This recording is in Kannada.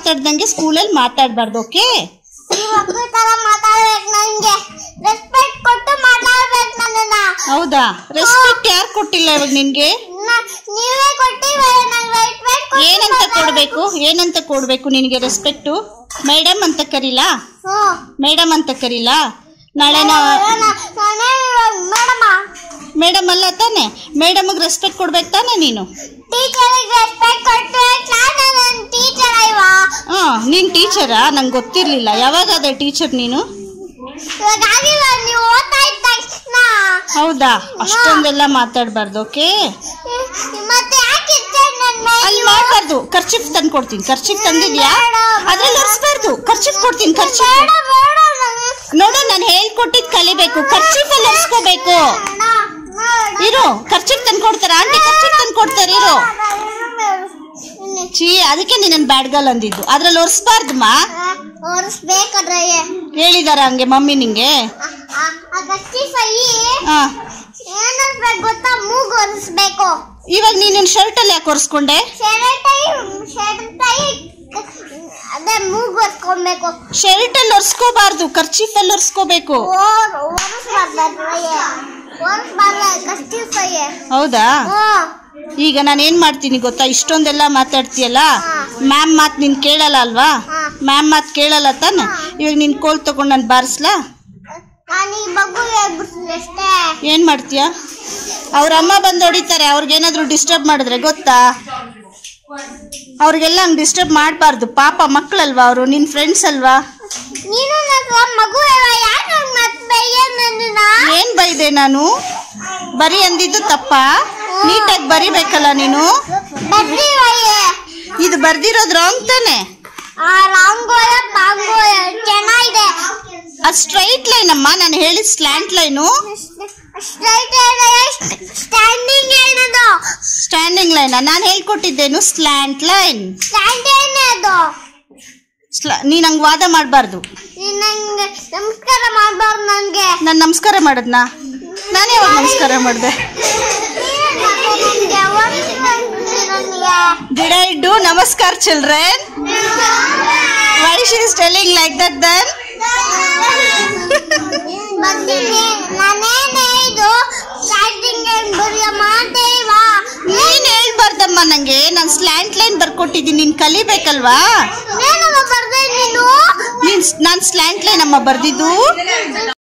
ಮಾತಾಡ್ದಂಗೆ ಸ್ಕೂಲಲ್ಲಿ ಮಾತಾಡ್ಬಾರ್ದು ಓಕೆ ನೀವ್ ಮಕ್ಳ ತರ ಮಾತಾಡ್ಬೇಕು ನಂಗೆ ರೆಸ್ಪೆಕ್ಟ್ ಕೊಟ್ಟು ಮಾತಾಡ್ಬೇಕು ನನ್ನನ್ನ ಹೌದಾ ರೆಸ್ಪೆಕ್ಟ್ ಯಾರು ಕೊಟ್ಟಿಲ್ಲ ಇವಾಗ ನಿನ್ಗೆ ನ- ನೀವೇ ಕೊಟ್ಟಿವೆ ನಂಗೆ ರೆಸ್ಪೆಕ್ಟ್ ಕೊಟ್ಟು ಏನಂತ ಮಾತಾಡ್ಬೇಕು. ಕೊಡ್ಬೇಕು ಏನಂತ ಕೊಡ್ಬೇಕು ನಿನಗೆ ರೆಸ್ಪೆಕ್ಟು ಮೇಡಮ್ ಅಂತ ಕರೀಲಾ ಹ್ಮ್. ಮೇಡಮ್ ಅಂತ ಕರೀಲಾ ನಾಳೆ ನಾ ನ- ನಾನೇ ಮೇಡಮ ಮೇಡಮ್ ಅಲ್ಲ ತಾನೆ ಮೇಡಮ್ಗೆ ರೆಸ್ಪೆಕ್ಟ್ ಕೊಡ್ಬೇಕು ತಾನೆ ನೀನು ಟೀಚರಿಗೆ ರೆಸ್ಪೆಕ್ಟ್ ಕೊಟ್ಟು ನಾನು ಟೀಚರ್ ಅಲ್ವಾ ಹಾ ನೀನ್ ಟೀಚರಾ ನಂಗೆ ಗೊತ್ತಿರ್ಲಿಲ್ಲ ಯಾವಾಗ ಅದೇ ಟೀಚರ್ ನೀನು ಇವಾಗ ಆಗಿಲ್ಲ ನೀವು ಓದ್ತಾ ಇದ್ದ ತಕ್ಷಣ ಹೌದಾ ಅಷ್ಟೊಂದೆಲ್ಲ ಮಾತಾಡ್ಬಾರ್ದು ಓಕೆ ಮತ್ತೆ ಯಾಕೆ ಇಷ್ಟೇ ನನ್ನ ಅಲ್ಲಿ ಮಾಡ್ಬಾರ್ದು ಖರ್ಚಿಫ್ ತಂದು ಕೊಡ್ತೀನಿ ಖರ್ಚಿಫ್ ತಂದಿದ್ಯಾ ಅದ್ರಲ್ಲಿ ಒರೆಸ್ಬಾರ್ದು ಖರ್ಚಿಫ್ ಕೊಡ್ತೀನಿ ಖರ್ಚಿಫ್ ಬೇಡ ಬೇಡ ನಂಗೆ ನೋಡು ನಾನು ಹೇಳ್ಕೊಟ್ಟಿದ್ ಕಲಿಬೇಕು ಖರ್ಚಿಫ್ ಅಲ್ಲಿ ಒರೆಸ್ಕೋಬೇಕು ಇರು ಖರ್ಚಿಫ್ ತಂದು ಕೊಡ್ತಾರ ಆಂಟಿ ಖರ್ಚಿಫ್ ತಂದು ಕೊಡ್ತಾರೆ ಇರು ಚೀ ಅದಕ್ಕೆ ನೀನು ಬ್ಯಾಡ್ ಗರ್ಲ್ ಅಂದಿದ್ದು ಅದ್ರಲ್ಲಿ ಒರೆಸ್ಬಾರ್ದಮ್ಮ ಒರೆಸ್ಬೇಕಾದ್ರೆ ಹೇಳಿದಾರ ಹಂಗೆ ಮಮ್ಮಿ ನಿಂಗೆ ಕಸ್ಟಿಫೈ ಹಾ ಏನಿಸ್ಬೇಕು ಗೊತ್ತಾ ಮೂಗು ಒರೆಸ್ಬೇಕು ಇವಾಗ ನೀನು ಶರ್ಟ್ ಅಲ್ಲಿ ಯಾಕೆ ಒರೆಸ್ಕೊಂಡೆ ಶೆರಟೈ ಶೆರಟೈ ಅದೇ ಮೂಗು ಒರೆಸ್ಕೊಬೇಕು ಶರ್ಟ್ ಅಲ್ಲಿ ಒರೆಸ್ಕೋಬಾರ್ದು ಖರ್ಚಿಫ್ ಅಲ್ಲಿ ಒರೆಸ್ಕೋಬೇಕು ಓರ್ ಒರೆಸ್ಬಾರ್ದು ಒರೆಸ್ಬಾರ್ದು ಕಸ್ಟಿಫೈ ಹೌದಾ ಹ್ಞೂ ಈಗ ನಾನು ಏನ್ ಮಾಡ್ತೀನಿ ಗೊತ್ತಾ ಇಷ್ಟೊಂದೆಲ್ಲ ಮಾತಾಡ್ತೀಯಲ್ಲ ಮ್ಯಾಮ್ ಮಾತ್ ನೀನ್ ಕೇಳಲ್ಲ ಅಲ್ವಾ ಹಾ. ಮ್ಯಾಮ್ ಮಾತ್ ಕೇಳಲ್ಲ ತಾನೆ ಇವಾಗ ನಿನ್ ಕೋಲ್ ತಗೊಂಡ್ ನಾನು ಬಾರಿಸ್ಲಾ ನಾನು ಈ ಮಗು ಹೇಳ್ಬಿಡ್ತೀನಿ ಅಷ್ಟೇ ಏನ್ ಮಾಡ್ತೀಯ ಅವ್ರ ಅಮ್ಮ ಬಂದು ಹೊಡಿತಾರೆ ಅವ್ರಿಗೇನಾದ್ರೂ ಡಿಸ್ಟರ್ಬ್ ಮಾಡಿದ್ರೆ ಗೊತ್ತಾ ಅವ್ರಿಗೆಲ್ಲ ಹಂಗ್ ಡಿಸ್ಟರ್ಬ್ ಮಾಡಬಾರ್ದು ಪಾಪ ಮಕ್ಕಳಲ್ವಾ ಅವರು ನಿನ್ ಫ್ರೆಂಡ್ಸ್ ಅಲ್ವಾ ನೀನು ನನ್ನ ಮಗು ಯಾಕೆ ಮತ್ತೆ ನನ್ನನ್ನ ಏನ್ ಬೈದೆ ನಾನು ಬರಿ ಅಂದಿದ್ದು ತಪ್ಪಾ ನೀಟಾಗಿ ಬರಿಬೇಕಲ್ಲ ನೀನು ಬರ್ತೀವಯ್ಯೇ ಇದು ಬರ್ದಿರೋದು ರಾಂಗ್ ತಾನೆ ಆ ರಾಂಗೋಯ ಪಾಂಗೋಯ ಚೆನ್ನಾಗಿದೆ ಅದು ಸ್ಟ್ರೈಟ್ ಲೈನ್ ಅಮ್ಮ ನಾನು ಹೇಳಿದ ಸ್ಲ್ಯಾಂಟ್ ಲೈನು ಸ್ಟ್ರೈಟ್ ಸ್ಟ್ಯಾಂಡಿಂಗ್ ಏನದು ಸ್ಟ್ಯಾಂಡಿಂಗ್ ಲೈನ್ ನಾನು ಹೇಳ್ಕೊಟ್ಟಿದ್ದೇನು ಸ್ಲ್ಯಾಂಟ್ ಲೈನ್ ಸ್ಟ್ಯಾಂಡ್ ಏನದು ನೀನ್ ಹಂಗ್ ವಾದ ಮಾಡಬಾರ್ದು ನೀನ್ ನಂಗೆ ನಮಸ್ಕಾರ ಮಾಡ್ಬಾರ್ದು ನನಗೆ ನಾನು ನಮಸ್ಕಾರ ಮಾಡದ್ನಾ ನಾನು ಯಾವಾಗ ನಮಸ್ಕಾರ ಮಾಡಿದೆ ಡಿಡ್ ಐ ಡೂ ನಮಸ್ಕಾರ children why she is telling like that then ನಾನೇನೇ ಇದು ಸ್ಟಾರ್ಟಿಂಗ್ ಬರೆಯ ಮಾತೇವಾ ನೀನ್ ಹೇಳ್ಬಾರ್ದಮ್ಮ ನಂಗೆ ನಾನು ಸ್ಲ್ಯಾಂಟ್ ಲೈನ್ ಬರ್ಕೊಟ್ಟಿದ್ದೀನಿ ನೀನ್ ಕಲಿಬೇಕಲ್ವಾ ಏನಮ್ಮ ಬರ್ದೆ ನೀನು ನೀನ್ ನಾನು ಸ್ಲ್ಯಾಂಟ್ ಲೈನ್ ಅಮ್ಮ ಬರ್ದಿದ್ದು